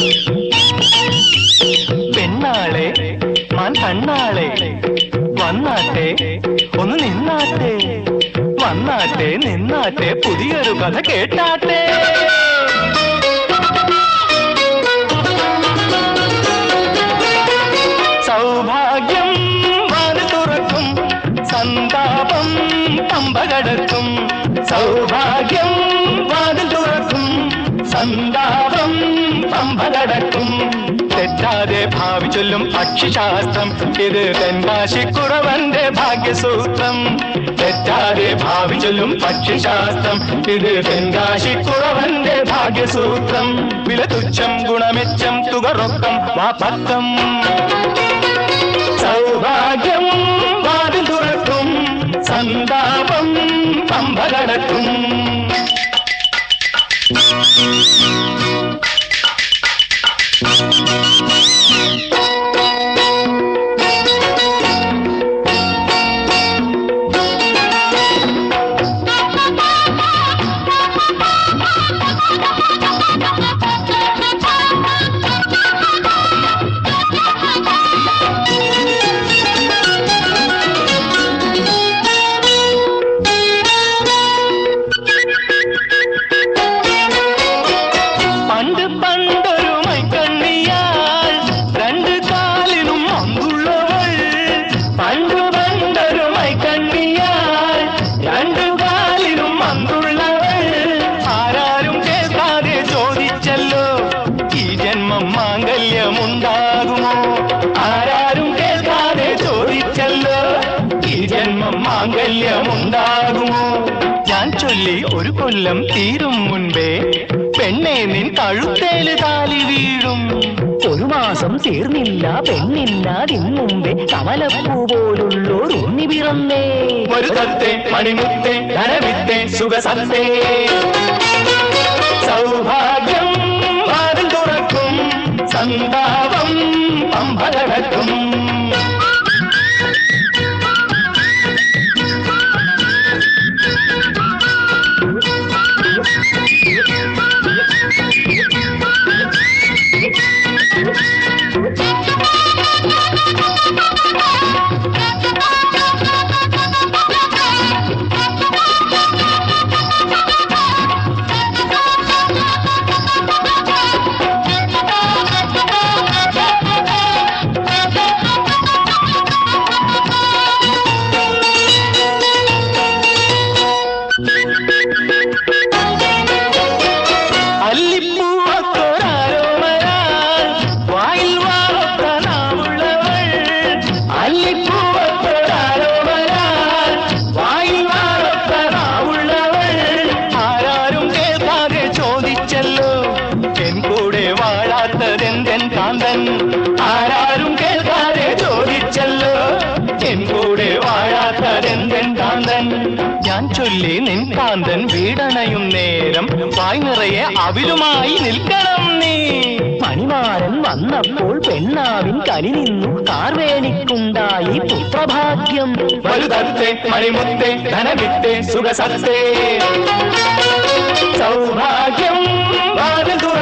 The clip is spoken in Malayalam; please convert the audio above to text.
പെണ്ണാളെ മാൻ കണ്ണാളെ വന്നാട്ടെ ഒന്ന് നിന്നാട്ടെ വന്നാട്ടെ നിന്നാട്ടെ പുതിയൊരു കഥ കേട്ടാട്ടെ സൗഭാഗ്യം വാന് തുറക്കും സന്താപം പമ്പ കടക്കും സൗഭാഗ്യം വാതിൽ തുറക്കും സന്താപം പമ്പ കടക്കും തെറ്റാതെ ഭാവി ചൊല്ലും പക്ഷിശാസ്ത്രം ഇത് തെൻകാശിക്കുറവന്റെ ഭാഗ്യസൂത്രം തെറ്റാതെ ഭാവി ചൊല്ലും പക്ഷിശാസ്ത്രം ഇത് തെൻകാശിക്കുറവന്റെ ഭാഗ്യസൂത്രം വില തുച്ഛം ഗുണമെച്ചം തുക റൊക്കം വാപത്തം സൗഭാഗ്യം വാതിൽ തുറക്കും സന്താപം പമ്പ കടക്കും പണ്ട് പണ്ടൊരു മൈക്കണ്ണിയാൾ രണ്ട് കാലിനും അമ്പുള്ളവൾ പണ്ട് പണ്ടൊരു മൈക്കണ്ണിയാൾ രണ്ട് കാലിനും അമ്പുള്ളവൾ ആരാരും കേൾക്കാതെ ചോദിച്ചല്ലോ ഈ ജന്മം മാംഗല്യമുണ്ടാകുമോ ആരാരും കേൾക്കാതെ ചോദിച്ചല്ലോ ഈ ജന്മം മാംഗല്യമുണ്ടാകുമോ ഞാൻ ചൊല്ലി ഒരു കൊല്ലം തീരും മുൻപേ പെണ്ണെ നിൻ കഴുത്തേല് താലി വീഴും ഒരു മാസം തീർന്നില്ല പെണ്ണില്ലാതിന്നുമ്പേ കമലപ്പൂ പോലുള്ളോർ ഉണ്ണി പിറന്നേ മരുതത്തെ മണിമുത്തെ ധനവിത്തെ സുഖസത്തെ സൗഭാഗ്യം വാതിൽ തുറക്കും സന്താപം പമ്പകടക്കും അല്ലിപ്പൂവത്തൊരാരോമരാൽ വായിൽ വാർത്ത നാവുള്ളവൾ അല്ലിപ്പൂവത്തൊരാരോമരാൽ വായിൽ വാർത്ത നാവുള്ളവൾ ആരാരും കേൾക്കാതെ ചോദിച്ചല്ലോ എൻ കൂടെ വാഴാത്തതെന്തെൻ കാന്തൻ ആരാരും കേൾക്കാതെ ചോദിച്ചല്ലോ എൻ കൂടെ വാഴാത്തതെന്തെൻ കാന്തൻ ഞാൻ ചൊല്ലി നിൻ കാന്തൻ വീടണയും നേരം വായ് നിറയെ അവിലുമായി നിൽക്കണം നീ മണിമാരൻ വന്നപ്പോൾ പെണ്ണാവിൻ കലി നിന്നു കാർവേണിക്കുണ്ടായി പുത്രഭാഗ്യം വലുതത്തെ മണിമുത്തെ ധനവിത്തെ സുഖസത്തെ സൗഭാഗ്യം വാതിൽ തുറക്കും